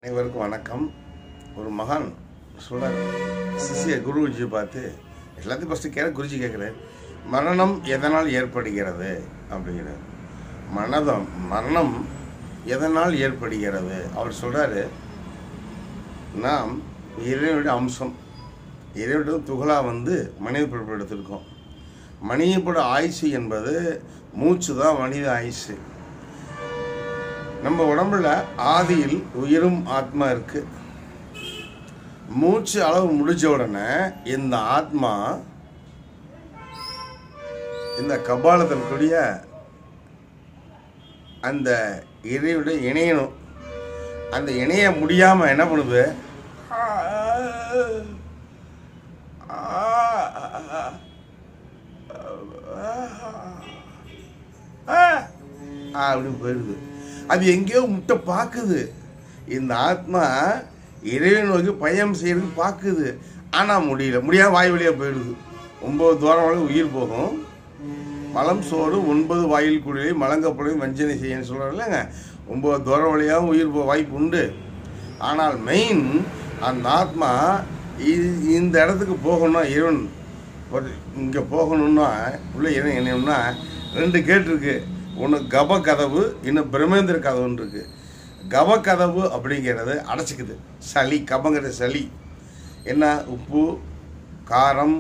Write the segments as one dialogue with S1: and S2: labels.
S1: அனைவருக்கும் வணக்கம் ஒரு மகான் சொல்றார் சிசிய குருஜி பார்த்து எல்லாத்தையும் ஃபஸ்ட்டு கேட்க குருஜி கேட்குறாரு மரணம் எதனால் ஏற்படுகிறது அப்படிங்கிறார் மனதம் மரணம் எதனால் ஏற்படுகிறது அவர் சொல்றாரு நாம் இறைவனுடைய அம்சம் இறைவனுடைய துகளா வந்து மனித பிறப்பு எடுத்திருக்கோம் மனிதப்பட ஆயுசு என்பது மூச்சு தான் மனித ஆயுசு நம்ம உடம்புல ஆதியில் உயிரும் ஆத்மா இருக்கு மூச்சு அளவு முடிஞ்ச உடனே இந்த ஆத்மா இந்த கபாலத்தில் கூடிய அந்த இறையுடைய இணையணும் அந்த இணைய முடியாம என்ன பண்ணுது அப்படி போயிடுது அது எங்கேயோ முட்டை பார்க்குது இந்த ஆத்மா இறைவன் நோக்கி பயணம் செய்யறதுக்கு பார்க்குது ஆனால் முடியல முடியாம வாய் வழியாக போயிடுது ஒன்பது தூரம் வரை உயிர் போகும் மலம் சோறு ஒன்பது வாயில் குழியை மலங்கப்படையும் வஞ்சனை செய்யன்னு சொல்கிறாங்க இல்லைங்க ஒன்பது தூரம் வழியாகவும் உயிர் போக வாய்ப்பு உண்டு ஆனால் மெயின் அந்த ஆத்மா இ- இந்த இடத்துக்கு போகணும்னா இறைவன் ஒரு இங்கே போகணும்னா உள்ள இறைவன் என்னன்னா ரெண்டு கேட் இருக்கு ஒன்று கப கதவு இன்னும் பிரம்மேந்திர கதவுன்னு இருக்கு கப கதவு அப்படிங்கிறது அடைச்சிக்குது சளி கபங்கிறது சளி என்ன உப்பு காரம்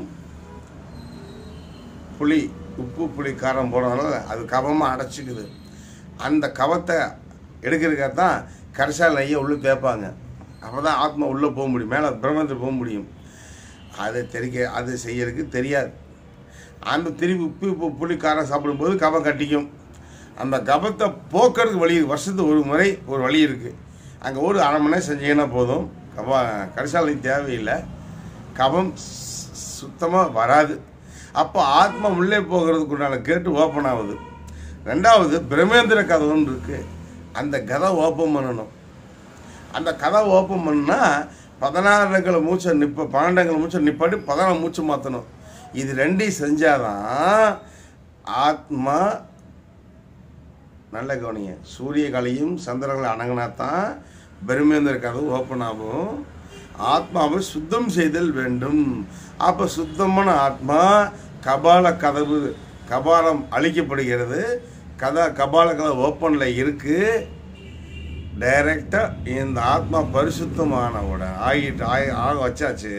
S1: புளி உப்பு புளி காரம் போடுறதுனால அது கபமாக அடைச்சிக்குது அந்த கவத்தை எடுக்கிறதுக்காக தான் கரிசால் நெய்யை உள்ளே தேய்ப்பாங்க அப்போ தான் ஆத்மா உள்ளே போக முடியும் மேலே பிரம்மத்தில் போக முடியும் அது தெரிக்க அது செய்யறதுக்கு தெரியாது அந்த திருப்பி உப்பு உப்பு புளி காரம் சாப்பிடும்போது கபம் கட்டிக்கும் அந்த கபத்தை போக்குறதுக்கு வழி இருக்கு. வருஷத்துக்கு ஒரு முறை ஒரு வழி இருக்குது அங்கே ஒரு அரை மணி நேரம் செஞ்சீங்கன்னா போதும் கபம் கரிசாலை தேவையில்லை கபம் சுத்தமாக வராது அப்போ ஆத்மா உள்ளே போகிறதுக்கு உண்டான கேட்டு ஓப்பன் ஆகுது ரெண்டாவது பிரம்மேந்திர கதவுன்னு இருக்கு அந்த கதை ஓப்பன் பண்ணணும் அந்த கதை ஓப்பன் பண்ணா பதினாறுங்களை மூச்சை நிப்ப பன்னெண்டுங்களை மூச்சை நிப்பாட்டி பதினாறு மூச்சு மாற்றணும் இது ரெண்டையும் செஞ்சாதான் ஆத்மா நல்ல கவனிங்க சூரிய கலையும் சந்திரகளை அணங்கினா தான் பிரம்மேந்திர கதவு ஓப்பன் ஆகும் ஆத்மாவை சுத்தம் செய்தல் வேண்டும் அப்போ சுத்தமான ஆத்மா கபால கதவு கபாலம் அழிக்கப்படுகிறது கதா கபால கதவு ஓப்பனில் இருக்குது டைரக்டாக இந்த ஆத்மா பரிசுத்தமானவுடன் ஆகிட்டு ஆய் ஆக வச்சாச்சு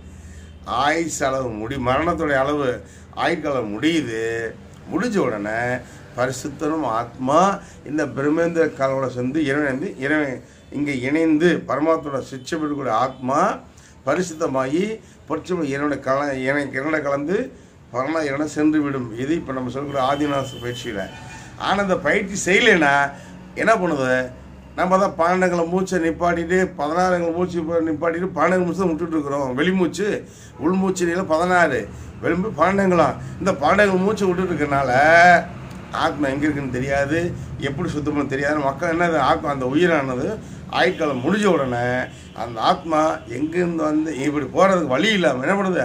S1: ஆயுஸ் அளவு முடி மரணத்துடைய அளவு ஆயுட்காலம் முடியுது முடிஞ்ச உடனே பரிசுத்தனும் ஆத்மா இந்த பிரம்மேந்திர காலோட சேர்ந்து இறைவன் இறைவன் இங்கே இணைந்து பரமாத்மோட சிச்சப்படக்கூடிய ஆத்மா பரிசுத்தமாகி பொற்சும இறைவனை கல இணை இரணை கலந்து பரண இரணை சென்று விடும் இது இப்போ நம்ம சொல்லக்கூடிய ஆதிநாச பயிற்சியில் ஆனால் இந்த பயிற்சி செய்யலைன்னா என்ன பண்ணுது நம்ம தான் பன்னெண்டுங்களை மூச்சை நிப்பாட்டிட்டு பதினாறுங்களை மூச்சு இப்போ நிப்பாட்டிட்டு பன்னெண்டு மூச்சு தான் விட்டுட்டு இருக்கிறோம் வெளிமூச்சு உள்மூச்சு நீளம் பதினாறு வெளிம்பு பன்னெண்டுங்களாம் இந்த பன்னெண்டு மூச்சு விட்டுட்டு இருக்கறனால ஆத்மா எங்கே இருக்குன்னு தெரியாது எப்படி சுத்தம்னு தெரியாது மக்கள் என்ன ஆத்மா அந்த உயிரானது ஆயுட்காலம் முடிஞ்ச உடனே அந்த ஆத்மா எங்கேருந்து வந்து இப்படி போகிறதுக்கு வழி இல்லாமல் என்ன பண்ணுது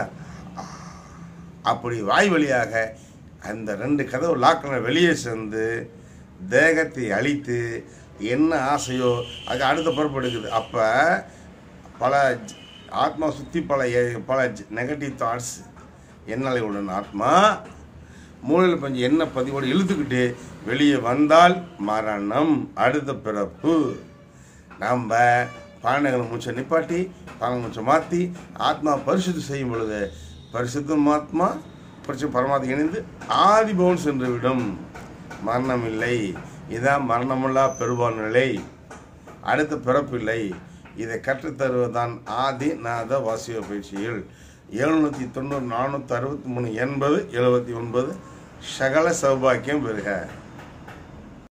S1: அப்படி வாய் வழியாக அந்த ரெண்டு கதவு லாக்கின வெளியே சேர்ந்து தேகத்தை அழித்து என்ன ஆசையோ அது அடுத்த பொறுப்பு எடுக்குது அப்போ பல ஜ- ஆத்மா சுற்றி பல எ- பல நெகட்டிவ் தாட்ஸ் எண்ணலை உடன் ஆத்மா மூளையில் கொஞ்சம் எண்ணெய் பதிவோடு இழுத்துக்கிட்டு வெளியே வந்தால் மரணம் அடுத்த பிறப்பு நம்ம பாண்டங்களை மூச்சை நிப்பாட்டி பானை மூச்சை மாற்றி ஆத்மா பரிசுத்தம் செய்யும் பொழுது பரிசுத்தம் ஆத்மா பரிசு பரமாத்மா இணைந்து ஆதி பவன் சென்று விடும் மரணம் இல்லை இதான் மரணமில்லா பெருவான் நிலை அடுத்த பிறப்பில்லை இதை கற்றுத்தருவதுதான் ஆதி நாத வாசிய பயிற்சியில் எழுநூற்றி தொண்ணூறு நானூற்றி அறுபத்தி மூணு எண்பது எழுபத்தி ஒன்பது சகல சௌபாக்கியம் பெறுக